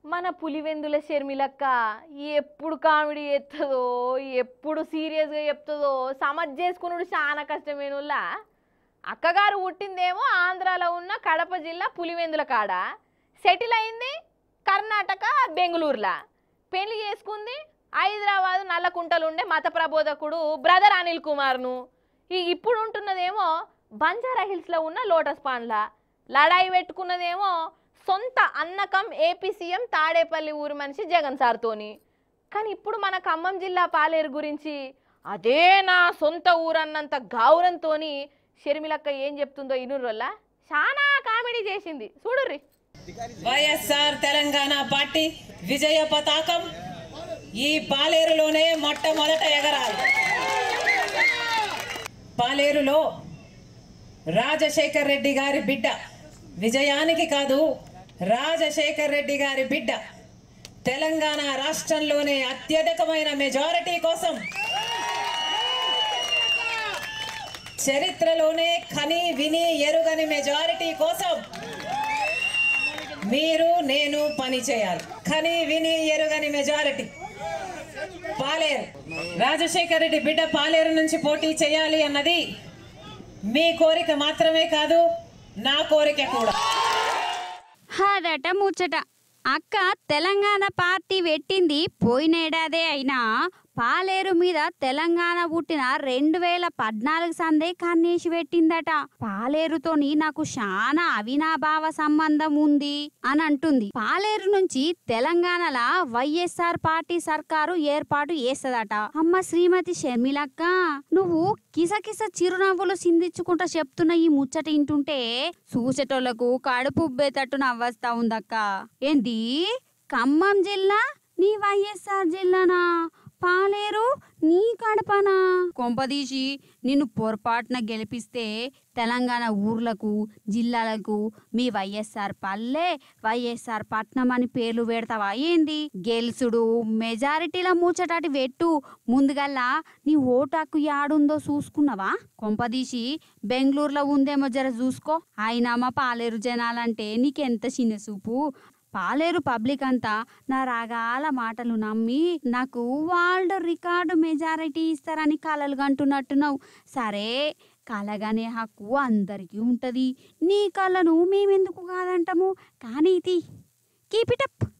మన పులివెందుల షర్మిలక్క ఎప్పుడు కామెడీ ఎత్తదో ఎప్పుడు సీరియస్గా చెప్తుందో సమజ్ చేసుకున్నాడు చాలా కష్టమేనుల్లా అక్కగారు పుట్టిందేమో ఆంధ్రాలో ఉన్న కడప జిల్లా పులివెందుల కాడ సెటిల్ అయింది కర్ణాటక బెంగళూరులా పెళ్లి చేసుకుంది హైదరాబాద్ నల్లకుంటలు ఉండే మత ప్రబోధకుడు బ్రదర్ అనిల్ కుమార్ను ఈ ఇప్పుడు ఉంటున్నదేమో బంజారా హిల్స్లో ఉన్న లోటస్ పాండ్లా లడాయి పెట్టుకున్నదేమో సొంత అన్నకం ఏపీ సీఎం తాడేపల్లి ఊరు మనిషి జగన్ సార్తోని కానీ ఇప్పుడు మన ఖమ్మం జిల్లా పాలేరు గురించి అదే నా సొంత ఊరన్నంత గౌరవంతోని షర్మిలక్క ఏం చెప్తుందో ఇనుర్రొల్ల చాలా కామెడీ చేసింది చూడుర్రి వైఎస్ఆర్ తెలంగాణ పార్టీ విజయ పతాకం ఈ పాలేరులోనే మొట్టమొదట ఎగరాలి పాలేరులో రాజశేఖర్ రెడ్డి గారి బిడ్డ విజయానికి కాదు రాజశేఖర్ రెడ్డి గారి బిడ్డ తెలంగాణ రాష్ట్రంలోనే అత్యధికమైన మెజారిటీ కోసం చరిత్రలోనే కని విని ఎరుగని మెజారిటీ కోసం మీరు నేను పని చేయాలి కానీ విని ఎరుగని మెజారిటీ పాలేరు రాజశేఖర రెడ్డి బిడ్డ పాలేరు నుంచి పోటీ చేయాలి అన్నది మీ కోరిక మాత్రమే కాదు నా కోరిక కూడా అదట ముచ్చట అక్క తెలంగాణ పార్టీ పెట్టింది పోయినేడాదే అయినా పాలేరు మీద తెలంగాణ పుట్టిన రెండు వేల పద్నాలుగు సందే కన్నేసి పెట్టిందట పాలేరుతోని నాకు చాలా అవినాభావ సంబంధం ఉంది అని అంటుంది పాలేరు నుంచి తెలంగాణల వైఎస్ఆర్ పార్టీ సర్కారు ఏర్పాటు చేస్తదట అమ్మ శ్రీమతి షర్మిలక్క నువ్వు కిసకిస చిరునవ్వులు సిందించుకుంటా చెప్తున్న ఈ ముచ్చట ఇంటుంటే చూసేటోళ్లకు కడుపు ఉబ్బేటట్టు నవ్వస్తా ఉందక్క ఏంది ఖమ్మం జిల్లా నీ వైఎస్ఆర్ జిల్లానా పాలేరు నీ కడపనా కొంపదీసి నిన్ను పొరపాటున గెలిపిస్తే తెలంగాణ ఊర్లకు జిల్లాలకు మీ వైఎస్ఆర్ పల్లె వైఎస్ఆర్ పట్నం అని పేర్లు పెడతావా ఏంది గెలుసుడు మెజారిటీల ముచ్చటాటి పెట్టు ముందుగల్లా నీ ఓటు హక్కు యాడుందో చూసుకున్నావా కొంపదీసి బెంగళూరులో ఉందేమో జర చూసుకో అయినా మా పాలేరు జనాలంటే నీకెంత చిన్న చూపు పాలేరు పబ్లిక్ అంతా నా రాగాల మాటలు నమ్మి నాకు వరల్డ్ రికార్డు మెజారిటీ ఇస్తారని కలలు కంటున్నట్టున్నావు సరే కలగనే హక్కు అందరికీ ఉంటది నీ కళ్ళను మేమెందుకు కాదంటాము కానీ ఇది కీప్ ఇట్ అప్